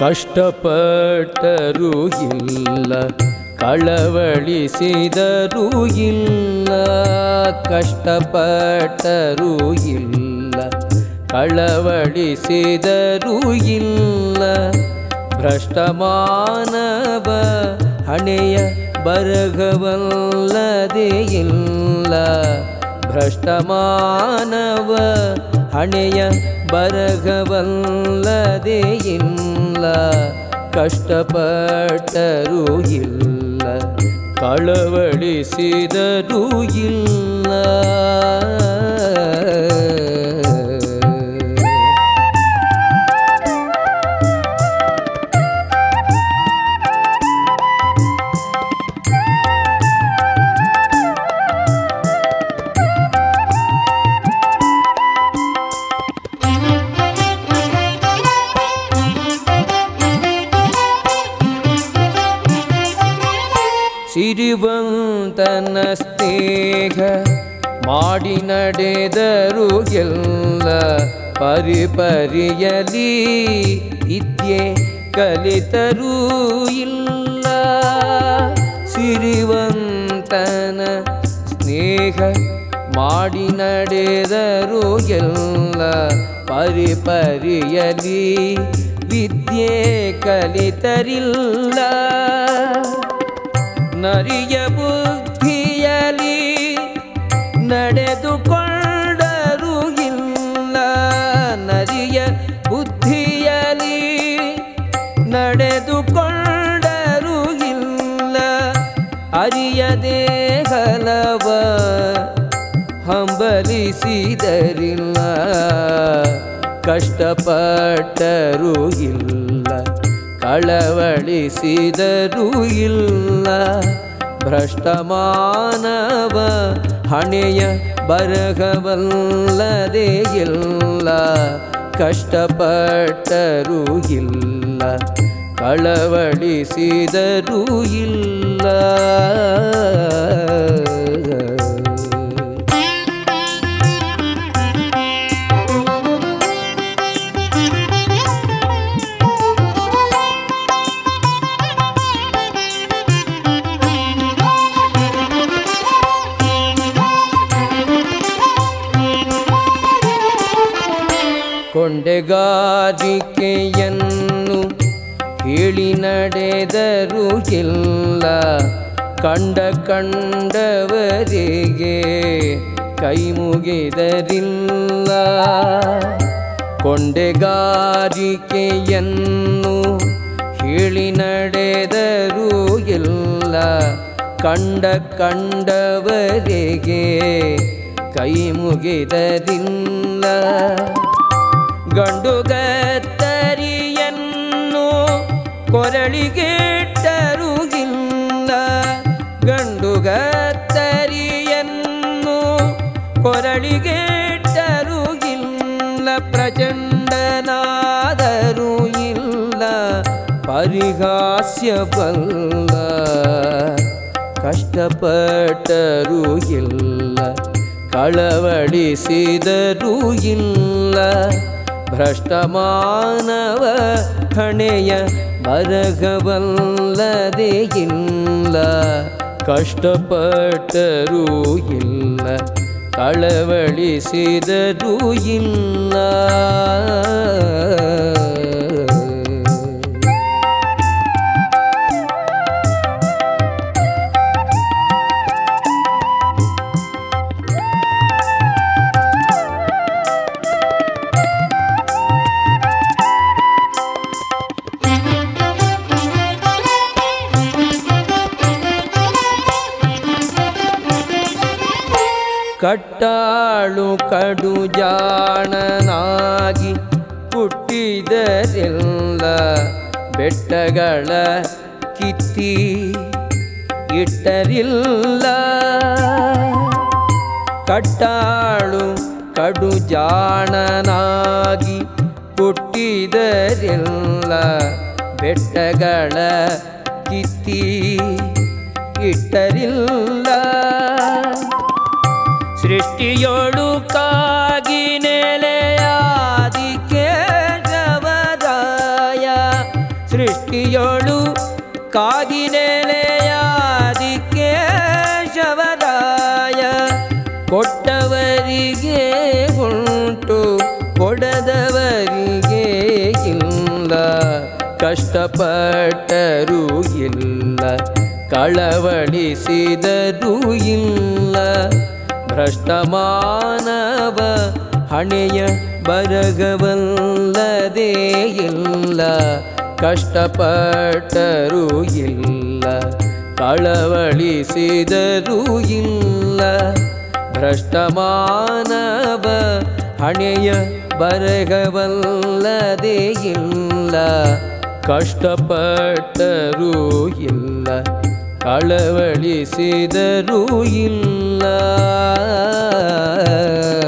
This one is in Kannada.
ಕಷ್ಟಪಟ್ಟರೂ ಇಲ್ಲ ಕಳವಳಿಸಿದರೂ ಇಲ್ಲ ಕಷ್ಟಪಟ್ಟರೂ ಇಲ್ಲ ಕಳವಳಿಸಿದರೂ ಇಲ್ಲ ಭ್ರಷ್ಟ ಮಾನವ ಹಣೆಯ ಬರಗವಲ್ಲದೆ ಇಲ್ಲ ಭ್ರಷ್ಟ ಮಾನವ ಹಣೆಯ ಬರಗವಲ್ಲದೆ ಇಲ್ಲ ಕಷ್ಟಪಟ್ಟರೂ ಇಲ್ಲ ಕಳವಳಿಸಿದರೂ ಇಲ್ಲ ಸಿರಿವಂತನ ಸ್ನೇಹ ಮಾಡಿ ನಡೆದರು ಎಲ್ಲ ಪರಿಪರಿಯಲಿ ವಿದ್ಯೆ ಕಲಿತರೂ ಇಲ್ಲ ಸಿರಿವಂತನ ಸ್ನೇಹ ಮಾಡಿ ನಡೆದರು ಎಲ್ಲ ಪರಿಪರಿಯಲಿ ವಿದ್ಯೆ ಕಲಿತರಿಲ್ಲ ನರಿಯ ಬುದ್ಧಿಯಲಿ ನಡೆದುಕೊಂಡರೂ ಇಲ್ಲ ನರಿಯ ಬುದ್ಧಿಯಲಿ ನಡೆದುಕೊಂಡರೂ ಇಲ್ಲ ಅರಿಯದೇ ಹಲವ ಹಂಬಲಿಸಿದರಿಲ್ಲ ಕಷ್ಟಪಟ್ಟರೂ ಇಲ್ಲ ಕಳವಳಿಸಿದರೂ ಇಲ್ಲ ಭ್ರಷ್ಟ ಮಾನವ ಹಣೆಯ ಬರಗವಲ್ಲದೆ ಇಲ್ಲ ಕಷ್ಟಪಟ್ಟರೂ ಇಲ್ಲ ಕಳವಳಿಸಿದರೂ ಇಲ್ಲ ಕೊಂಡೆಗಾರಿಕೆಯನ್ನು ಹೇಳಿ ನಡೆದರು ಇಲ್ಲ ಕಂಡ ಕಂಡವರಿಗೆ ಕೈ ಮುಗಿದರಿಲ್ಲ ಕೊಂಡೆಗಾರಿಕೆಯನ್ನು ಹೇಳಿ ನಡೆದರು ಇಲ್ಲ ಕಂಡ ಕಂಡವರಿಗೆ ಕೈ ಮುಗಿದರಿಲ್ಲ ಗಂಡುಗತ್ತರಿಯನ್ನು ಕೊರಳಿಗಿಟ್ಟರೂ ಇಲ್ಲ ಗಂಡುಗತ್ತರಿಯನ್ನು ಕೊರಳಿಗಿಟ್ಟರೂ ಇಲ್ಲ ಪ್ರಚಂಡನಾದರೂ ಇಲ್ಲ ಪರಿಹಾಸ್ಯ ಬಲ್ಲ ಕಷ್ಟಪಟ್ಟರೂ ಇಲ್ಲ ಕಳವಳಿಸಿದರೂ ಇಲ್ಲ ಭ್ರಷ್ಟ ಮಾನವ ಹಣೆಯ ಬರಗವಲ್ಲದೆ ಇಲ್ಲ ಕಷ್ಟಪಟ್ಟರೂ ಇಲ್ಲ ಕಳವಳಿಸಿದರೂ ಇಲ್ಲ ಕಟ್ಟಾಳು ಕಡು ಜಾಣನಾಗಿ ಹುಟ್ಟಿದರೆಲ್ಲ ಬೆಟ್ಟಗಳ ಕಿತ್ತಿ ಇಟ್ಟರಿಲ್ಲ ಕಟ್ಟಾಳು ಕಡು ಜಾಣನಾಗಿ ಹುಟ್ಟಿದರೆಲ್ಲ ಬೆಟ್ಟಗಳ ಕಿತ್ತಿ ಇಟ್ಟರಿಲ್ಲ ಸೃಷ್ಟಿಯೋಳು ಕಾಗಿ ನೆಲೆಯಾದಿ ಕೇಶವರಾಯ ದೃಷ್ಟಿಯೋಳು ಕಾದಿನೆಲೆಯಾದಿಕ್ಕೆ ಶವರಾಯ ಕೊಟ್ಟವರಿಗೆ ಉಂಟು ಕೊಡದವರಿಗೆ ಇಲ್ಲ ಕಷ್ಟಪಟ್ಟರೂ ಇಲ್ಲ ಕಳವಳಿಸಿದರೂ ಇಲ್ಲ ಭ್ರಷ್ಟ ಮಾನವ ಹಣೆಯ ಬರಗವಲ್ಲದೇ ಇಲ್ಲ ಕಷ್ಟಪಟ್ಟರೂ ಇಲ್ಲ ಕಳವಳಿಸಿದರೂ ಇಲ್ಲ ಭ್ರಷ್ಟ ಮಾನವ ಹಣೆಯ ಬರಗವಲ್ಲದೇ ಇಲ್ಲ ಕಷ್ಟಪಟ್ಟರೂ ಇಲ್ಲ ಕಳವಳಿಸಿದರೂ ಇಲ್ಲ